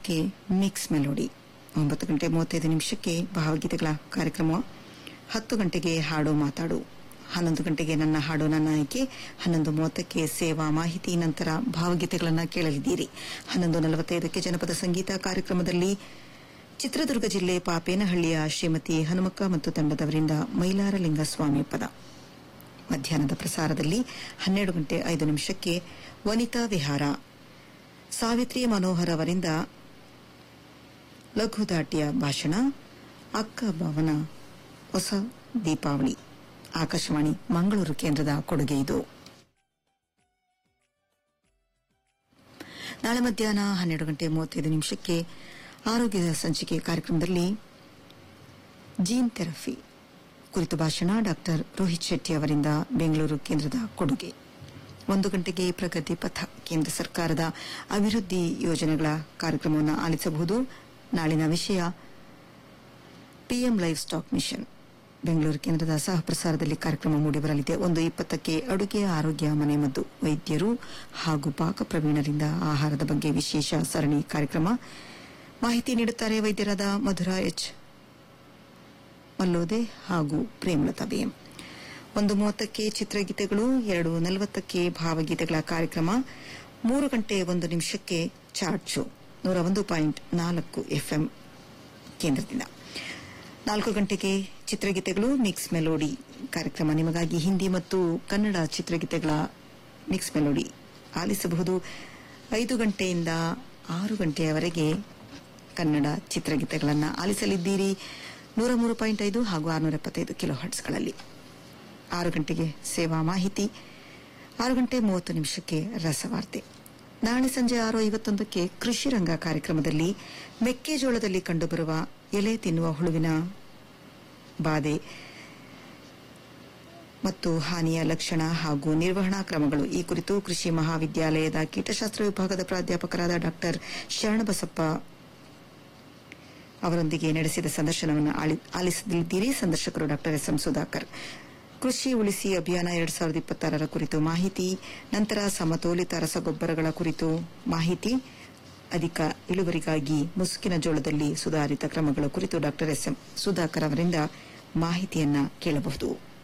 ನಿಮಿಷಕ್ಕೆ mix melody ಒಂಬತ್ತು ಗಂಟೆ ಮೂವತ್ತೈದು ನಿಮಿಷಕ್ಕೆ ಭಾವಗೀತೆಗಳ ಕಾರ್ಯಕ್ರಮ ಹತ್ತು ಗಂಟೆಗೆ ಹಾಡು ಮಾತಾಡು ಹನ್ನೊಂದು ಗಂಟೆಗೆ ನನ್ನ ಹಾಡು ನನ್ನ ಆಯ್ಕೆ ಹನ್ನೊಂದು ಮೂವತ್ತಕ್ಕೆ ಸೇವಾ ಮಾಹಿತಿ ನಂತರ ಭಾವಗೀತೆಗಳನ್ನು ಕೇಳಲಿದ್ದೀರಿ ಹನ್ನೊಂದು ನಲವತ್ತೈದಕ್ಕೆ ಜನಪದ ಸಂಗೀತ ಕಾರ್ಯಕ್ರಮದಲ್ಲಿ ಚಿತ್ರದುರ್ಗ ಜಿಲ್ಲೆ ಪಾಪೇನಹಳ್ಳಿಯ ಶ್ರೀಮತಿ ಹನುಮಕ್ಕ ಮತ್ತು ತಂಡದವರಿಂದ ಮೈಲಾರಲಿಂಗ ಸ್ವಾಮಿ ಪದ ಮಧ್ಯಾಹ್ನದ ಪ್ರಸಾರದಲ್ಲಿ ಹನ್ನೆರಡು ಗಂಟೆ ಐದು ನಿಮಿಷಕ್ಕೆ ವನಿತಾ ವಿಹಾರ ಸಾವಿತ್ರಿ ಮನೋಹರ್ ಅವರಿಂದ ಲಘುದಾಟಿಯ ಭಾಷಣ ಅಕ್ಕ ಭವನ ಹೊಸ ದೀಪಾವಳಿ ಆಕಾಶವಾಣಿ ಮಂಗಳೂರು ಕೇಂದ್ರದ ಕೊಡುಗೆ ಇದು ನಾಳೆ ಮಧ್ಯಾಹ್ನ ಹನ್ನೆರಡು ಗಂಟೆ ಮೂವತ್ತೈದು ನಿಮಿಷಕ್ಕೆ ಆರೋಗ್ಯದ ಸಂಚಿಕೆ ಕಾರ್ಯಕ್ರಮದಲ್ಲಿ ಜೀನ್ ಥೆರಪಿ ಕುರಿತು ಭಾಷಣ ಡಾಕ್ಟರ್ ರೋಹಿತ್ ಶೆಟ್ಟಿ ಅವರಿಂದ ಬೆಂಗಳೂರು ಕೇಂದ್ರದ ಕೊಡುಗೆ ಒಂದು ಗಂಟೆಗೆ ಪ್ರಗತಿ ಪಥ ಕೇಂದ್ರ ಸರ್ಕಾರದ ಅಭಿವೃದ್ಧಿ ಯೋಜನೆಗಳ ಕಾರ್ಯಕ್ರಮವನ್ನು ಆಲಿಸಬಹುದು ನಾಳಿನ ವಿಷಯ PM livestock mission Bengaluru ಕೇಂದ್ರದ ಸಹ ಪ್ರಸಾರದಲ್ಲಿ ಕಾರ್ಯಕ್ರಮ ಮೂಡಿಬರಲಿದೆ ಒಂದು ಇಪ್ಪತ್ತಕ್ಕೆ ಅಡುಗೆ ಆರೋಗ್ಯ ಮನೆಮದ್ದು ವೈದ್ಯರು ಹಾಗೂ ಪಾಕ ಪ್ರವೀಣರಿಂದ ಆಹಾರದ ಬಗ್ಗೆ ವಿಶೇಷ ಸರಣಿ ಕಾರ್ಯಕ್ರಮ ಮಾಹಿತಿ ನೀಡುತ್ತಾರೆ ವೈದ್ಯರಾದ ಮಧುರಾ ಎಚ್ ಮಲ್ಲೋದೆ ಹಾಗೂ ಪ್ರೇಮಲತಾ ಬಿಎಂ ಒಂದು ಮೂವತ್ತಕ್ಕೆ ಚಿತ್ರಗೀತೆಗಳು ಎರಡು ನಲವತ್ತಕ್ಕೆ ಭಾವಗೀತೆಗಳ ಕಾರ್ಯಕ್ರಮ ಮೂರು ಗಂಟೆ ಒಂದು ನಿಮಿಷಕ್ಕೆ ಚಾರ್ಟ್ ಶೋ ನೂರ ಒಂದು ಪಾಯಿಂಟ್ ನಾಲ್ಕು ಎಫ್ಎಂ ಕೇಂದ್ರದಿಂದ ನಾಲ್ಕು ಗಂಟೆಗೆ ಚಿತ್ರಗೀತೆಗಳು ಮಿಕ್ಸ್ ಮೆಲೋಡಿ ಕಾರ್ಯಕ್ರಮ ನಿಮಗಾಗಿ ಹಿಂದಿ ಮತ್ತು ಕನ್ನಡ ಚಿತ್ರಗೀತೆಗಳ ಮಿಕ್ಸ್ ಮೆಲೋಡಿ ಆಲಿಸಬಹುದು ಐದು ಗಂಟೆಯಿಂದ ಆರು ಗಂಟೆಯವರೆಗೆ ಕನ್ನಡ ಚಿತ್ರಗೀತೆಗಳನ್ನು ಆಲಿಸಲಿದ್ದೀರಿ ನೂರ ಮೂರು ಪಾಯಿಂಟ್ ಐದು ಹಾಗೂ ಆರುನೂರ ಎಪ್ಪತ್ತೈದು ಕಿಲೋ ಹರ್ಟ್ಸ್ಗಳಲ್ಲಿ ಆರು ಗಂಟೆಗೆ ಸೇವಾ ಮಾಹಿತಿ ಆರು ಗಂಟೆ ಮೂವತ್ತು ನಿಮಿಷಕ್ಕೆ ರಸವಾರ್ತೆ ನಾಳೆ ಸಂಜೆ ಆರು ಐವತ್ತೊಂದಕ್ಕೆ ಕೃಷಿ ರಂಗ ಕಾರ್ಯಕ್ರಮದಲ್ಲಿ ಮೆಕ್ಕೆಜೋಳದಲ್ಲಿ ಕಂಡುಬರುವ ಎಲೆ ತಿನ್ನುವ ಹುಳುವಿನ ಬಾಧೆ ಮತ್ತು ಹಾನಿಯ ಲಕ್ಷಣ ಹಾಗೂ ನಿರ್ವಹಣಾ ಕ್ರಮಗಳು ಈ ಕುರಿತು ಕೃಷಿ ಮಹಾವಿದ್ಯಾಲಯದ ಕೀಟಶಾಸ್ತ್ರ ವಿಭಾಗದ ಪ್ರಾಧ್ಯಾಪಕರಾದ ಡಾಕ್ಟರ್ ಶರಣಬಸಪ್ಪ ಅವರೊಂದಿಗೆ ನಡೆಸಿದ ಸಂದರ್ಶನವನ್ನು ಆಲಿ- ಆಲಿಸಲಿದ್ದೀರಿ ಸಂದರ್ಶಕರು ಡಾಕ್ಟರ್ ಎಸ್ ಎಂ ಸುಧಾಕರ್ ಕೃಷಿ ಉಳಿಸಿ ಅಭಿಯಾನ ಎರಡ್ ಸಾವಿರದ ಇಪ್ಪತ್ತಾರರ ಕುರಿತು ಮಾಹಿತಿ ನಂತರ ಸಮತೋಲಿತ ರಸಗೊಬ್ಬರಗಳ ಕುರಿತು ಮಾಹಿತಿ ಅಧಿಕ ಇಳುವರಿಗಾಗಿ ಮುಸುಕಿನ ಜೋಳದಲ್ಲಿ ಸುಧಾರಿತ ಕ್ರಮಗಳ ಕುರಿತು ಡಾಕ್ಟರ್ ಎಸ್ ಎಂ ಸುಧಾಕರ್ ಅವರಿಂದ ಮಾಹಿತಿಯನ್ನ ಕೇಳಬಹುದು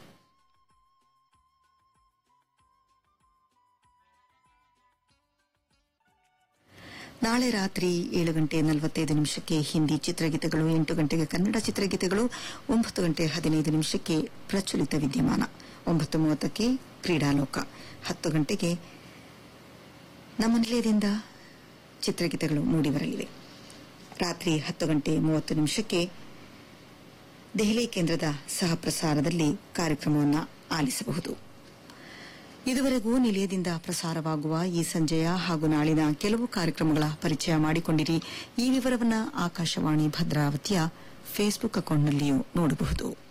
ನಾಳೆ ರಾತ್ರಿ ಏಳು ಗಂಟೆ ನಲವತ್ತೈದು ನಿಮಿಷಕ್ಕೆ ಹಿಂದಿ ಚಿತ್ರಗೀತೆಗಳು ಎಂಟು ಗಂಟೆಗೆ ಕನ್ನಡ ಚಿತ್ರಗೀತೆಗಳು ಒಂಬತ್ತು ಗಂಟೆ ಹದಿನೈದು ನಿಮಿಷಕ್ಕೆ ಪ್ರಚಲಿತ ವಿದ್ಯಮಾನ ಒಂಬತ್ತು ಮೂವತ್ತಕ್ಕೆ ಕ್ರೀಡಾಲೋಕ ಹತ್ತು ಗಂಟೆಗೆ ನಮ್ಮ ನಿಲಯದಿಂದ ಚಿತ್ರಗೀತೆಗಳು ಮೂಡಿಬರಲಿವೆ ರಾತ್ರಿ ಹತ್ತು ಗಂಟೆ ಮೂವತ್ತು ನಿಮಿಷಕ್ಕೆ ದೆಹಲಿ ಕೇಂದ್ರದ ಸಹ ಪ್ರಸಾರದಲ್ಲಿ ಕಾರ್ಯಕ್ರಮವನ್ನು ಆಲಿಸಬಹುದು ಇದುವರೆಗೂ ನಿಲಯದಿಂದ ಪ್ರಸಾರವಾಗುವ ಈ ಸಂಜೆಯ ಹಾಗೂ ನಾಳಿನ ಕೆಲವು ಕಾರ್ಯಕ್ರಮಗಳ ಪರಿಚಯ ಮಾಡಿಕೊಂಡಿರಿ ಈ ವಿವರವನ್ನು ಆಕಾಶವಾಣಿ ಭದ್ರಾವತಿಯ ಫೇಸ್ಬುಕ್ ಅಕೌಂಟ್ನಲ್ಲಿಯೂ ನೋಡಬಹುದು